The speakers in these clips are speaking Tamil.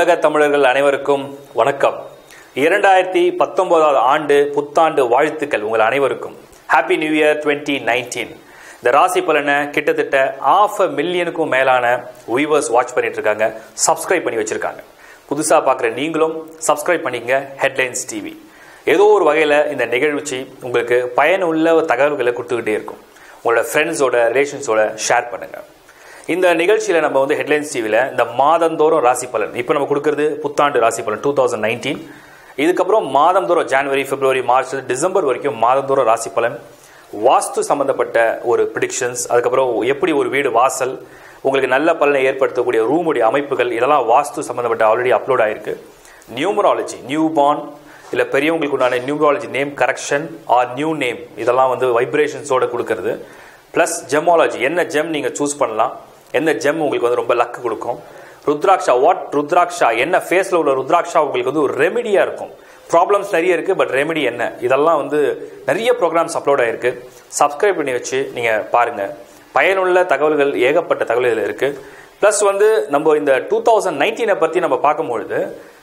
உலக தமிழர்கள் அனைவருக்கும் வணக்கம் இரண்டாயிரத்தி பத்தொன்பதாவது ஆண்டு புத்தாண்டு வாழ்த்துக்கள் உங்கள் அனைவருக்கும் happy new year twenty nineteen இந்த ராசி பலனை கிட்டத்தட்ட ஆஃப் அ மில்லியனுக்கும் மேலான வியூவர்ஸ் வாட்ச் பண்ணிட்டு இருக்காங்க சப்ஸ்கிரைப் பண்ணி வச்சிருக்காங்க புதுசாக பார்க்குற நீங்களும் சப்ஸ்கிரைப் பண்ணிக்கங்க ஹெட்லைன்ஸ் டிவி ஏதோ ஒரு வகையில் இந்த நிகழ்ச்சி உங்களுக்கு பயனுள்ள தகவல்களை கொடுத்துக்கிட்டே இருக்கும் உங்களோட ஃப்ரெண்ட்ஸோட ரிலேஷன்ஸோட ஷேர் பண்ணுங்கள் இந்த நிகழ்ச்சியில் நம்ம வந்து ஹெட்லைன்ஸ் டிவியில் இந்த மாதந்தோறும் ராசி பலன் இப்போ நம்ம கொடுக்கறது புத்தாண்டு ராசி பலன் டூ தௌசண்ட் நைன்டீன் இதுக்கப்புறம் மாதந்தோறும் ஜனவரி பிப்ரவரி மார்ச் டிசம்பர் வரைக்கும் மாதந்தோறும் ராசி பலன் வாஸ்து சம்பந்தப்பட்ட ஒரு ப்ரிடிக்ஷன்ஸ் அதுக்கப்புறம் எப்படி ஒரு வீடு வாசல் உங்களுக்கு நல்ல பலனை ஏற்படுத்தக்கூடிய ரூமுடைய அமைப்புகள் இதெல்லாம் வாஸ்து சம்பந்தப்பட்ட ஆல்ரெடி அப்லோட் ஆயிருக்கு நியூமராலஜி நியூ பார்ன் இல்லை பெரியவங்களுக்கு உண்டான numerology name correction or new name இதெல்லாம் வந்து வைப்ரேஷன்ஸோட கொடுக்கறது ப்ளஸ் ஜெமாலஜி என்ன ஜெம் நீங்கள் சூஸ் பண்ணலாம் எந்த ஜெம் உங்களுக்கு வந்து ரொம்ப லக்கு கொடுக்கும் ருத்ராட்சா வாட் ருத்ராட்சா என்ன ஃபேஸில் உள்ள ருத்ராட்சா உங்களுக்கு வந்து ஒரு ரெமெடியாக இருக்கும் ப்ராப்ளம்ஸ் நிறைய இருக்குது பட் ரெமெடி என்ன இதெல்லாம் வந்து நிறைய ப்ரோக்ராம்ஸ் அப்லோட் ஆயிருக்கு சப்ஸ்கிரைப் பண்ணி வச்சு நீங்கள் பாருங்கள் பயனுள்ள தகவல்கள் ஏகப்பட்ட தகவல் இதில் இருக்குது ப்ளஸ் வந்து நம்ம இந்த டூ தௌசண்ட் நைன்டீனை பற்றி நம்ம பார்க்கும்பொழுது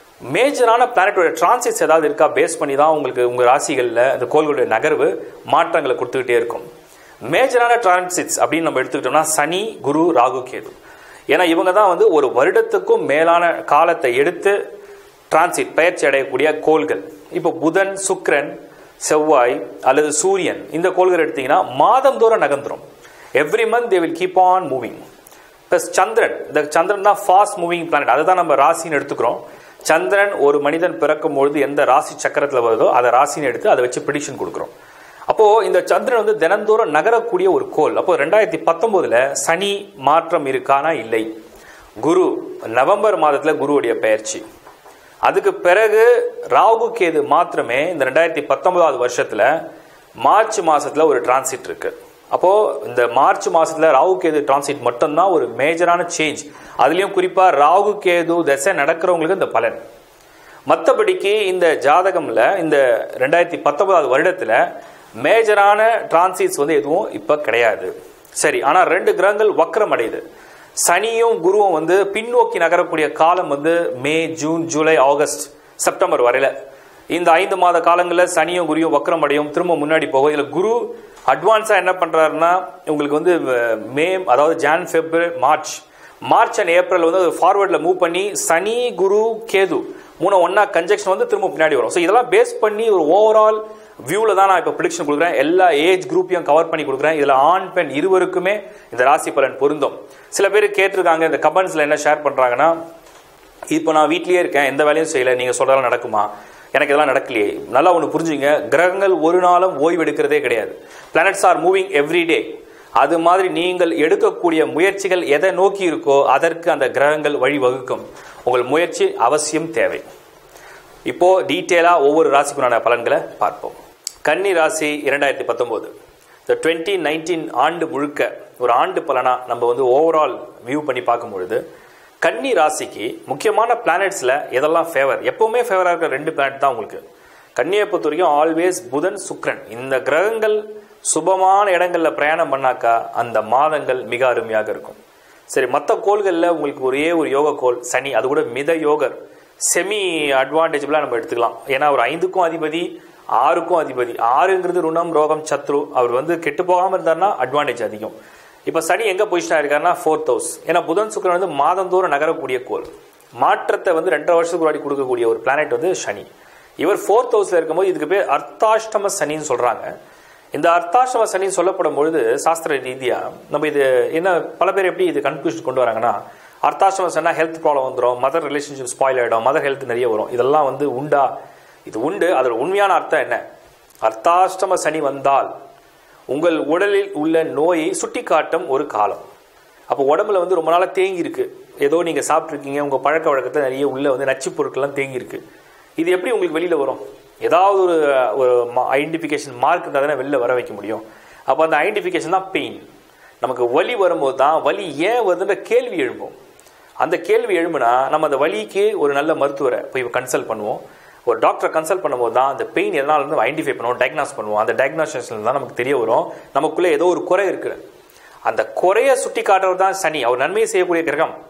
மேஜரான பிளானட்டோட டிரான்சிட்ஸ் ஏதாவது இருக்கா பேஸ் பண்ணி தான் உங்களுக்கு உங்கள் ராசிகளில் இந்த கோள்களுடைய நகர்வு மாற்றங்களை கொடுத்துக்கிட்டே இருக்கும் மேஜரான டிரான்சிட்ஸ் அப்படின்னு நம்ம எடுத்துக்கிட்டோம்னா சனி குரு ராகு கேது ஏன்னா இவங்க தான் வந்து ஒரு வருடத்துக்கும் மேலான காலத்தை எடுத்து டிரான்சிட் பயிற்சி அடையக்கூடிய கோள்கள் இப்போ புதன் சுக்ரன் செவ்வாய் அல்லது சூரியன் இந்த கோள்கள் எடுத்தீங்கன்னா மாதந்தோறும் நகர்ந்துரும் every month they will keep on moving plus சந்திரன் இந்த சந்திரன் தான் ஃபாஸ்ட் மூவிங் பிளானட் அதை தான் நம்ம ராசின்னு எடுத்துக்கிறோம் சந்திரன் ஒரு மனிதன் பிறக்கும் பொழுது எந்த ராசி சக்கரத்தில் வருதோ அதை ராசின்னு எடுத்து அதை வச்சு ப்ரிடிக்ஷன் கொடுக்குறோம் அப்போ இந்த சந்திரன் வந்து தினந்தோறும் நகரக்கூடிய ஒரு கோல் அப்போ ரெண்டாயிரத்தி பத்தொன்பதுல சனி மாற்றம் இருக்கானா இல்லை குரு நவம்பர் மாதத்துல குருவுடைய பெயர்ச்சி அதுக்கு பிறகு ராகு கேது மாத்திரமே இந்த ரெண்டாயிரத்தி பத்தொன்பதாவது வருஷத்துல மார்ச் மாசத்துல ஒரு டிரான்சிட் இருக்கு அப்போ இந்த மார்ச் மாசத்துல ராகு கேது டிரான்சிட் மட்டும்தான் ஒரு மேஜரான சேஞ்ச் அதுலயும் குறிப்பா ராகு கேது தசை நடக்கிறவங்களுக்கு இந்த பலன் மற்றபடிக்கு இந்த ஜாதகம்ல இந்த ரெண்டாயிரத்தி பத்தொன்பதாவது வருடத்துல மேஜரான டிரான்சிட்ஸ் வந்து எதுவும் இப்போ கிடையாது சரி ஆனால் ரெண்டு கிரகங்கள் வக்கரம் அடையுது சனியும் குருவும் வந்து பின்னோக்கி நகரக்கூடிய காலம் வந்து May June July August September வரையில இந்த ஐந்து மாத காலங்களில் சனியும் குருவும் வக்கரம் அடையும் திரும்ப முன்னாடி போகும் இதில் குரு அட்வான்ஸாக என்ன பண்ணுறாருன்னா உங்களுக்கு வந்து மே அதாவது Jan February March March and April வந்து ஃபார்வர்டில் மூவ் பண்ணி சனி குரு கேது மூணு ஒன்னா கன்ஜெக்ஷன் வந்து திரும்ப பின்னாடி வரும் ஸோ இதெல்லாம் பேஸ் பண்ணி ஒரு ஓவரால் வியூவில் தான் நான் இப்போ ப்ரிடிக்ஷன் கொடுக்குறேன் எல்லா ஏஜ் குரூப்பையும் கவர் பண்ணி கொடுக்குறேன் இதில் ஆண் பெண் இருவருக்குமே இந்த ராசி பலன் பொருந்தும் சில பேர் கேட்டிருக்காங்க இந்த கமெண்ட்ஸில் என்ன ஷேர் பண்ணுறாங்கன்னா இப்போ நான் வீட்லேயே இருக்கேன் எந்த வேலையும் செய்யலை நீங்கள் சொல்கிறதெல்லாம் நடக்குமா எனக்கு இதெல்லாம் நடக்கலையே நல்லா ஒன்று புரிஞ்சுங்க கிரகங்கள் ஒரு நாளும் ஓய்வு எடுக்கிறதே கிடையாது planets are moving every day அது மாதிரி நீங்கள் எடுக்கக்கூடிய முயற்சிகள் எதை நோக்கி இருக்கோ அதற்கு அந்த கிரகங்கள் வழிவகுக்கும் உங்கள் முயற்சி அவசியம் தேவை இப்போ டீட்டெயிலா ஒவ்வொரு ராசிக்குண்டான பலன்களை பார்ப்போம் கன்னி ராசி இரண்டாயிரத்தி பத்தொன்பது இந்த டுவெண்ட்டி நைன்டீன் ஆண்டு முழுக்க ஒரு ஆண்டு பலனா நம்ம வந்து ஓவரால் வியூ பண்ணி பார்க்கும் பொழுது கன்னி ராசிக்கு முக்கியமான பிளானட்ஸ்ல எதெல்லாம் ஃபேவர் எப்பவுமே ஃபேவரா இருக்கிற ரெண்டு பிளானட் தான் உங்களுக்கு கன்னியை பொறுத்த வரைக்கும் ஆல்வேஸ் புதன் சுக்ரன் இந்த கிரகங்கள் சுபமான இடங்கள்ல பிரயாணம் பண்ணாக்கா அந்த மாதங்கள் மிக அருமையாக இருக்கும் சரி மற்ற கோள்களில் உங்களுக்கு ஒரே ஒரு யோக கோள் சனி அது கூட மித யோகர் செமி அட்வான்டேஜபிளாக நம்ம எடுத்துக்கலாம் ஏன்னா அவர் ஐந்துக்கும் அதிபதி ஆறுக்கும் அதிபதி ஆறுங்கிறது ருணம் ரோகம் சத்ரு அவர் வந்து கெட்டு போகாமல் இருந்தார்னா அட்வான்டேஜ் அதிகம் இப்போ சனி எங்கே பொசிஷனாக இருக்காருன்னா ஃபோர்த் ஹவுஸ் ஏன்னா புதன் சுக்கரன் வந்து மாதந்தோறும் நகரக்கூடிய கோள் மாற்றத்தை வந்து ரெண்டரை வருஷத்துக்கு முன்னாடி கொடுக்கக்கூடிய ஒரு பிளானட் வந்து சனி இவர் ஃபோர்த் ஹவுஸில் இருக்கும்போது இதுக்கு பேர் அர்த்தாஷ்டம சனின்னு சொல்கிறாங்க இந்த அர்த்தாஷ்டம சனின்னு சொல்லப்படும் பொழுது சாஸ்திர ரீதியாக நம்ம இது என்ன பல பேர் எப்படி இது கன்ஃபியூஷன் கொண்டு வராங்கன்னா அர்த்தாஷ்டம சனா ஹெல்த் ப்ராப்ளம் வந்துடும் மதர் ரிலேஷன்ஷிப் ஸ்பாயில் ஆகிடும் மதர் ஹெல்த் நிறைய வரும் இதெல்லாம் வந்து உண்டா இது உண்டு அதோட உண்மையான அர்த்தம் என்ன அர்த்தாஷ்டம சனி வந்தால் உங்கள் உடலில் உள்ள நோயை சுட்டி காட்டும் ஒரு காலம் அப்போ உடம்புல வந்து ரொம்ப நாளாக தேங்கி இருக்கு ஏதோ நீங்கள் சாப்பிட்ருக்கீங்க உங்கள் பழக்க வழக்கத்தில் நிறைய உள்ள வந்து நச்சு பொருட்கள்லாம் தேங்கி இருக்கு இது எப்படி உங்களுக்கு வெளியில் வரும் ஏதாவது ஒரு ஒரு ஐடென்டிஃபிகேஷன் மார்க் இருந்தால் தானே வெளில வர வைக்க முடியும் அப்போ அந்த ஐடென்டிஃபிகேஷன் தான் பெயின் நமக்கு வலி வரும்போது தான் வலி ஏன் வருதுன்ற கேள்வி எழும்பும் அந்த கேள்வி எழும்புனா நம்ம அந்த வலிக்கு ஒரு நல்ல மருத்துவரை போய் கன்சல்ட் பண்ணுவோம் ஒரு டாக்டரை கன்சல்ட் பண்ணும்போது தான் அந்த பெயின் எதனால இருந்து ஐடென்டிஃபை பண்ணுவோம் டயக்னாஸ் பண்ணுவோம் அந்த டயக்னாசிஸ்ல தான் நமக்கு தெரிய வரும் நமக்குள்ளே ஏதோ ஒரு குறை இருக்கு அந்த குறைய சுட்டி காட்டுறது தான் சனி அவர் நன்மையை செய்யக்கூடிய கிரகம்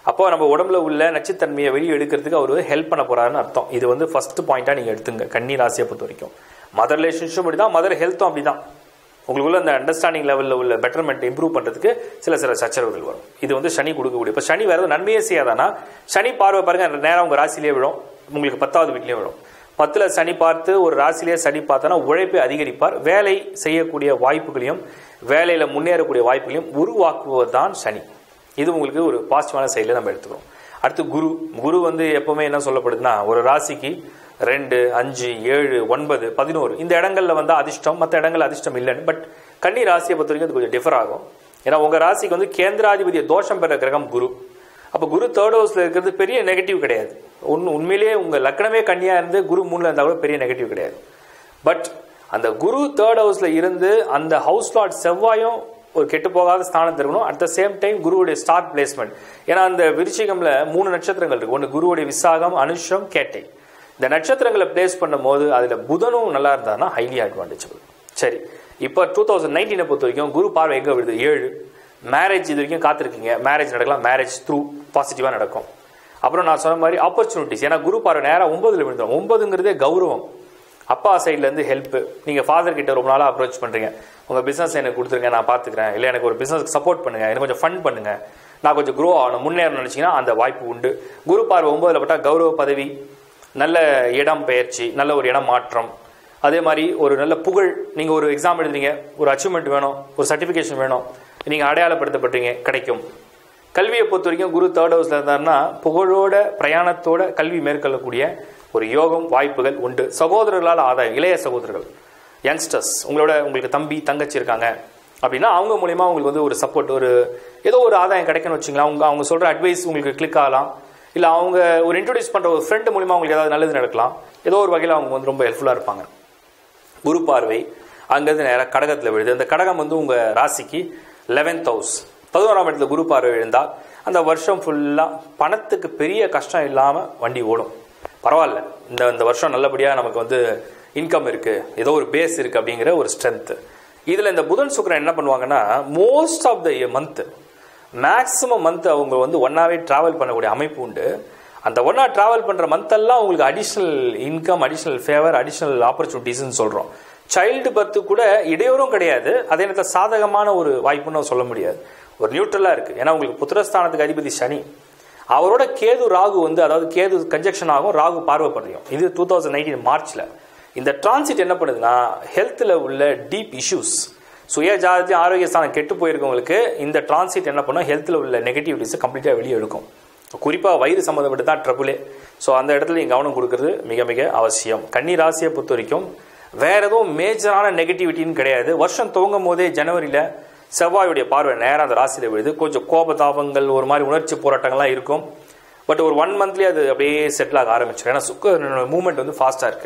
அப்போ நம்ம உடம்புல உள்ள நச்சுத்தன்மையை வெளியே எடுக்கிறதுக்கு அவர் ஹெல்ப் பண்ண போறாருன்னு அர்த்தம் இது வந்து ஃபர்ஸ்ட் பாயிண்டா நீங்க எடுத்துங்க கன்னி ராசியை பொறுத்த வரைக்கும் மதர் ரிலேஷன்ஷிப் அப்படிதான் மதர் ஹெல்த்தும் அப்படிதான் உங்களுக்குள்ள அந்த அண்டர்ஸ்டாண்டிங் லெவலில் உள்ள பெட்டர்மெண்ட் இம்ப்ரூவ் பண்ணுறதுக்கு சில சில சச்சரவுகள் வரும் இது வந்து சனி கொடுக்கக்கூடிய இப்போ சனி வேற எதுவும் நன்மையே செய்யாதானா சனி பார்வை பாருங்க நேரம் உங்க ராசிலேயே விழும் உங்களுக்கு பத்தாவது வீட்லயே விழும் பத்துல சனி பார்த்து ஒரு ராசிலேயே சனி பார்த்தோன்னா உழைப்பை அதிகரிப்பார் வேலை செய்யக்கூடிய வாய்ப்புகளையும் வேலையில முன்னேறக்கூடிய வாய்ப்புகளையும் உருவாக்குவதுதான் சனி இது உங்களுக்கு ஒரு பாசிட்டிவான சைடில் நம்ம எடுத்துக்கிறோம் அடுத்து குரு குரு வந்து எப்பவுமே என்ன சொல்லப்படுதுன்னா ஒரு ராசிக்கு ரெண்டு அஞ்சு ஏழு ஒன்பது பதினோரு இந்த இடங்கள்ல வந்து அதிர்ஷ்டம் மற்ற இடங்கள்ல அதிர்ஷ்டம் இல்லைன்னு பட் கன்னி ராசியை பொறுத்த வரைக்கும் அது கொஞ்சம் டிஃபர் ஆகும் ஏன்னா உங்க ராசிக்கு வந்து கேந்திராதிபதிய தோஷம் பெற கிரகம் குரு அப்ப குரு தேர்ட் ஹவுஸ்ல இருக்கிறது பெரிய நெகட்டிவ் கிடையாது உண்மை உண்மையிலேயே உங்க லக்கணமே கன்னியா இருந்து குரு மூணுல இருந்தா கூட பெரிய நெகட்டிவ் கிடையாது பட் அந்த குரு தேர்ட் ஹவுஸ்ல இருந்து அந்த ஹவுஸ் லார்ட் செவ்வாயும் ஒரு கெட்டு போகாத ஸ்தானத்தில் இருக்கணும் அட் த சேம் டைம் குருவுடைய ஸ்டார் பிளேஸ்மெண்ட் ஏன்னா அந்த விருச்சிகம்ல மூணு நட்சத்திரங்கள் இருக்கு ஒன்று குருவுடைய விசாகம் அனுஷம் கேட்டை இந்த நட்சத்திரங்களை பிளேஸ் பண்ணும் போது அதுல புதனும் நல்லா இருந்தாருன்னா ஹைலி அட்வான்டேஜபிள் சரி இப்போ டூ தௌசண்ட் நைன்டீனை பொறுத்த வரைக்கும் குரு பார்வை எங்க விடுது ஏழு மேரேஜ் இது வரைக்கும் காத்திருக்கீங்க மேரேஜ் நடக்கலாம் மேரேஜ் த்ரூ பாசிட்டிவா நடக்கும் அப்புறம் நான் சொன்ன மாதிரி ஆப்பர்ச்சுனிட்டிஸ் ஏன்னா குரு பார்வை நேரம் ஒன்பதுல விழுந்துடும் ஒன்பதுங்கிறதே கௌரவம் அப்பா சைட்ல இருந்து ஹெல்ப் நீங்க ஃபாதர் கிட்ட ரொம்ப நாளா அப்ரோச் பண்றீங்க உங்க பிசினஸ் எனக்கு கொடுத்துருங்க நான் பாத்துக்கிறேன் இல்ல எனக்கு ஒரு பிசினஸ் சப்போர்ட் பண்ணுங்க எனக்கு கொஞ்சம் ஃபண்ட் பண்ணுங்க நான் கொஞ்சம் க்ரோ ஆகணும் முன்னேறணும் நினைச்சீங்கன்னா அந்த வாய்ப்பு உண்டு குரு பார்வை ஒன்பதுல பட்டா கௌரவ பதவி நல்ல இடம் பெயர்ச்சி நல்ல ஒரு இடம் மாற்றம் அதே மாதிரி ஒரு நல்ல புகழ் நீங்க ஒரு எக்ஸாம் எழுதுறீங்க ஒரு அச்சீவ்மெண்ட் வேணும் ஒரு சர்டிபிகேஷன் வேணும் நீங்க அடையாளப்படுத்தப்பட்டீங்க கிடைக்கும் கல்வியை பொறுத்த வரைக்கும் குரு தேர்ட் ஹவுஸ்ல இருந்தாருன்னா புகழோட பிரயாணத்தோட கல்வி மேற்கொள்ளக்கூடிய ஒரு யோகம் வாய்ப்புகள் உண்டு சகோதரர்களால் ஆதாயம் இளைய சகோதரர்கள் யங்ஸ்டர்ஸ் உங்களோட உங்களுக்கு தம்பி தங்கச்சி இருக்காங்க அப்படின்னா அவங்க மூலியமா உங்களுக்கு வந்து ஒரு சப்போர்ட் ஒரு ஏதோ ஒரு ஆதாயம் கிடைக்கும்னு வச்சுங்களேன் அவங்க அவங்க சொல்ற அட்வைஸ் உங்களுக்கு கிளிக் ஆகலாம் இல்ல அவங்க ஒரு இன்ட்ரோடியூஸ் பண்ற ஒரு ஃப்ரெண்ட் மூலியமா உங்களுக்கு ஏதாவது நல்லது நடக்கலாம் ஏதோ ஒரு வகையில் அவங்க வந்து ரொம்ப ஹெல்ப்ஃபுல்லா இருப்பாங்க குரு பார்வை அங்கிருந்து நேராக கடகத்தில் விழுது அந்த கடகம் வந்து உங்க ராசிக்கு லெவன்த் ஹவுஸ் பதினோராம் இடத்துல குரு பார்வை விழுந்தால் அந்த வருஷம் ஃபுல்லா பணத்துக்கு பெரிய கஷ்டம் இல்லாம வண்டி ஓடும் பரவாயில்ல இந்த இந்த வருஷம் நல்லபடியா நமக்கு வந்து இன்கம் இருக்கு ஏதோ ஒரு பேஸ் இருக்கு அப்படிங்கிற ஒரு ஸ்ட்ரென்த் இதுல இந்த புதன் சுக்கரன் என்ன பண்ணுவாங்கன்னா most of the month maximum month அவங்க வந்து ஒன்னாவே டிராவல் பண்ணக்கூடிய அமைப்பு உண்டு அந்த ஒன்னா டிராவல் பண்ற மந்த் எல்லாம் உங்களுக்கு additional income additional favour additional ஆப்பர்ச்சுனிட்டிஸ்னு சொல்றோம் சைல்டு பர்த் கூட இடையூறும் கிடையாது அதே நேரத்தில் சாதகமான ஒரு வாய்ப்புன்னு சொல்ல முடியாது ஒரு நியூட்ரலா இருக்கு ஏன்னா உங்களுக்கு புத்திரஸ்தானத்துக்கு அதிபதி சனி அவரோட கேது ராகு வந்து அதாவது கேது கன்ஜெக்ஷன் ஆகும் ராகு பார்வைப்படுறியும் இது டூ தௌசண்ட் நைன்டீன் மார்ச்ல இந்த டிரான்சிட் என்ன பண்ணுதுன்னா ஹெல்த்ல உள்ள டீப் இஷ்யூஸ் சுய ஜாதத்தையும் ஆரோக்கிய ஸ்தானம் கெட்டு போயிருக்கவங்களுக்கு இந்த டிரான்சிட் என்ன பண்ணும் ஹெல்த்ல உள்ள நெகட்டிவிட்டிஸை கம்ப்ளீட்டா வெளியே எடுக்கும் குறிப்பாக வயிறு சம்மந்தப்பட்டு தான் ட்ரபுளே ஸோ அந்த இடத்துல நீங்கள் கவனம் கொடுக்கறது மிக மிக அவசியம் கன்னி ராசியை பொறுத்த வரைக்கும் வேற எதுவும் மேஜரான நெகட்டிவிட்டின்னு கிடையாது வருஷம் துவங்கும் போதே ஜனவரியில் செவ்வாயுடைய பார்வை நேரம் அந்த ராசியில விழுது கொஞ்சம் கோபதாபங்கள் ஒரு மாதிரி உணர்ச்சி போராட்டங்கள்லாம் இருக்கும் பட் ஒரு ஒன் மந்த்லேயே அது அப்படியே செட்டில் ஆக ஆரம்பிச்சிடும் ஏன்னா சுக்க மூவ்மெண்ட் வந்து ஃபாஸ்ட்டாக இருக்கு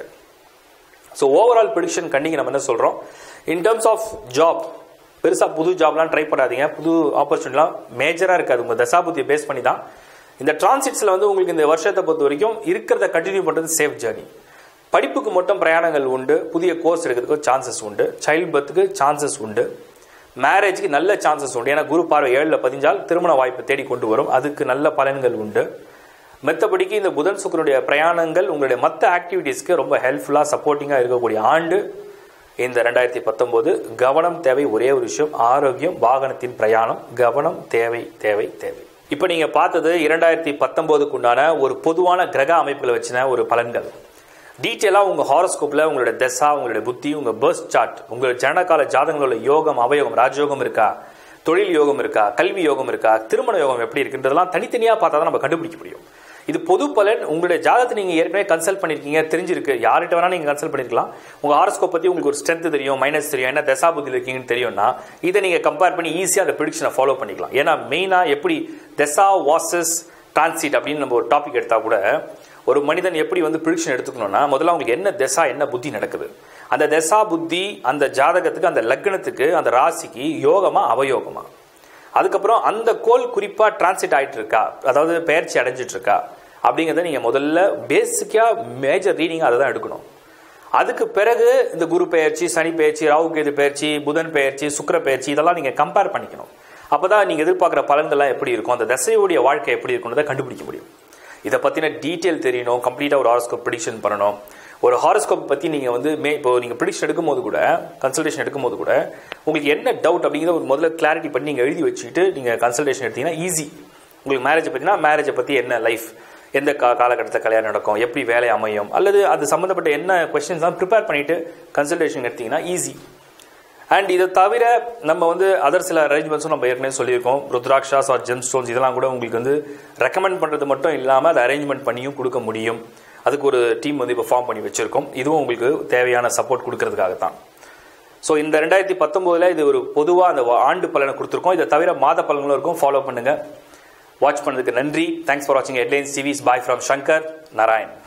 ஸோ ஓவரால் ப்ரிடிக்ஷன் கண்டிங்க நம்ம என்ன சொல்கிறோம் இன் டர்ம்ஸ் ஆஃப் ஜாப் பெருசாக புது ஜாப்லாம் ட்ரை பண்ணாதீங்க புது ஆப்பர்ச்சுனிட்டிலாம் மேஜராக இருக்காது உங்கள் தசாபுத்தியை பேஸ் பண்ணி தான் இந்த டிரான்சிட்ஸில் வந்து உங்களுக்கு இந்த வருஷத்தை பொறுத்த வரைக்கும் இருக்கிறத கண்டினியூ பண்ணுறது சேஃப் ஜேர்னி படிப்புக்கு மட்டும் பிரயாணங்கள் உண்டு புதிய கோர்ஸ் எடுக்கிறதுக்கு சான்சஸ் உண்டு சைல்ட் பர்த்துக்கு சான்சஸ் உண்டு மேரேஜ்க்கு நல்ல சான்சஸ் உண்டு ஏன்னா குரு பார்வை ஏழில் பதிஞ்சால் திருமண வாய்ப்பு தேடி கொண்டு வரும் அதுக்கு நல்ல பலன்கள் உண்டு மெத்தபடிக்கு இந்த புதன் சுக்கரனுடைய பிரயாணங்கள் உங்களுடைய மற்ற ஆக்டிவிட்டீஸ்க்கு ரொம்ப ஹெல்ப்ஃபுல்லாக சப்போர்ட்டிங்காக இருக்கக்கூடிய ஆண்டு இந்த ரெண்டாயிரத்தி பத்தொன்பது கவனம் தேவை ஒரே ஒரு விஷயம் ஆரோக்கியம் வாகனத்தின் பிரயாணம் கவனம் தேவை தேவை தேவை இப்போ நீங்க பார்த்தது இரண்டாயிரத்தி பத்தொன்பதுக்கு உண்டான ஒரு பொதுவான கிரக அமைப்புகளை வச்சின ஒரு பலன்கள் டீட்டெயிலாக உங்கள் ஹாரோஸ்கோப்பில் உங்களோட தசா உங்களுடைய புத்தி உங்கள் பர்த் சார்ட் உங்கள் ஜனகால ஜாதகங்களோட யோகம் அவயோகம் ராஜயோகம் இருக்கா தொழில் யோகம் இருக்கா கல்வி யோகம் இருக்கா திருமண யோகம் எப்படி இருக்குன்றதெல்லாம் தனித்தனியாக பார்த்தா தான் நம்ம கண்டுபிடிக்க முடியும் இது பொது பலன் உங்களுடைய ஜாதகத்தை நீங்கள் ஏற்கனவே கன்சல்ட் பண்ணியிருக்கீங்க தெரிஞ்சிருக்கு யார்கிட்ட வேணா நீங்கள் கன்சல்ட் பண்ணிருக்கலாம் உங்கள் ஹாரோஸ்கோப் பற்றி உங்களுக்கு ஒரு ஸ்ட்ரென்த் தெரியும் மைனஸ் தெரியும் என்ன தசா புத்தியில் இருக்கீங்கன்னு தெரியும்னா இதை நீங்கள் கம்பேர் பண்ணி ஈஸியாக அந்த ப்ரிடிக்ஷனை ஃபாலோ பண்ணிக்கலாம் ஏன்னா மெயினாக எப்படி தசா வாசஸ் டிரான்சிட் அப்படின்னு நம்ம ஒரு டாபிக் எடுத்தால் கூட ஒரு மனிதன் எப்படி வந்து ப்ரிடிக்ஷன் எடுத்துக்கணும்னா முதல்ல அவங்களுக்கு என்ன தசா என்ன புத்தி நடக்குது அந்த தசா புத்தி அந்த ஜாதகத்துக்கு அந்த லக்னத்துக்கு அந்த ராசிக்கு யோகமா அவயோகமா அதுக்கப்புறம் அந்த கோல் குறிப்பா டிரான்சிட் ஆயிட்டு இருக்கா அதாவது பயிற்சி அடைஞ்சிட்டு இருக்கா அப்படிங்கிறத நீங்க முதல்ல பேசிக்கா மேஜர் ரீடிங் அதை தான் எடுக்கணும் அதுக்கு பிறகு இந்த குரு பெயர்ச்சி சனி பெயர்ச்சி ராகு கேது பெயர்ச்சி புதன் பெயர்ச்சி சுக்கர பெயர்ச்சி இதெல்லாம் நீங்க கம்பேர் பண்ணிக்கணும் அப்பதான் நீங்க எதிர்பார்க்குற பலன்கள்லாம் எப்படி இருக்கும் அந்த தசையுடைய வாழ்க்கை எப்படி இருக்கும்ன்றதை கண்டுபிடிக்க முடியும் இதை பத்தின டீட்டெயில் தெரியணும் கம்ப்ளீட்டா ஒரு ஹாரோஸ்கோப் ப்ரிடிக்ஷன் பண்ணணும் ஒரு ஹாரோஸ்கோப் பத்தி நீங்க வந்து மே இப்போ நீங்க ப்ரிடிக்ஷன் எடுக்கும்போது கூட கன்சல்டேஷன் எடுக்கும்போது கூட உங்களுக்கு என்ன டவுட் அப்படிங்கிறத ஒரு முதல்ல கிளாரிட்டி பண்ணி நீங்க எழுதி வச்சுட்டு நீங்க கன்சல்டேஷன் எடுத்தீங்கன்னா ஈஸி உங்களுக்கு மேரேஜை பத்தினா மேரேஜை பத்தி என்ன லைஃப் எந்த கா காலகட்டத்தில் கல்யாணம் நடக்கும் எப்படி வேலை அமையும் அல்லது அது சம்மந்தப்பட்ட என்ன கொஸ்டின்ஸ் தான் ப்ரிப்பேர் பண்ணிட்டு கன்சல்டேஷன் எடுத்தீங்கன்னா ஈஸி அண்ட் இதை தவிர நம்ம வந்து அதர் சில அரேஞ்ச்மெண்ட்ஸும் நம்ம ஏற்கனவே சொல்லியிருக்கோம் ருத்ராக்ஷாஸ் ஆர் ஜெம் ஸ்டோன்ஸ் இதெல்லாம் கூட உங்களுக்கு வந்து ரெக்கமெண்ட் பண்ணுறது மட்டும் இல்லாமல் அதை அரேஞ்ச்மெண்ட் பண்ணியும் கொடுக்க முடியும் அதுக்கு ஒரு டீம் வந்து இப்போ ஃபார்ம் பண்ணி வச்சிருக்கோம் இதுவும் உங்களுக்கு தேவையான சப்போர்ட் கொடுக்கறதுக்காக தான் ஸோ இந்த ரெண்டாயிரத்தி பத்தொம்போதில் இது ஒரு பொதுவாக அந்த ஆண்டு பலனை கொடுத்துருக்கோம் இதை தவிர மாத பலன்களும் இருக்கும் ஃபாலோ பண்ணுங்க வாட்ச் பண்ணதுக்கு நன்றி தேங்க்ஸ் ஃபார் வாட்சிங் headlines TVs bye from Shankar Narayan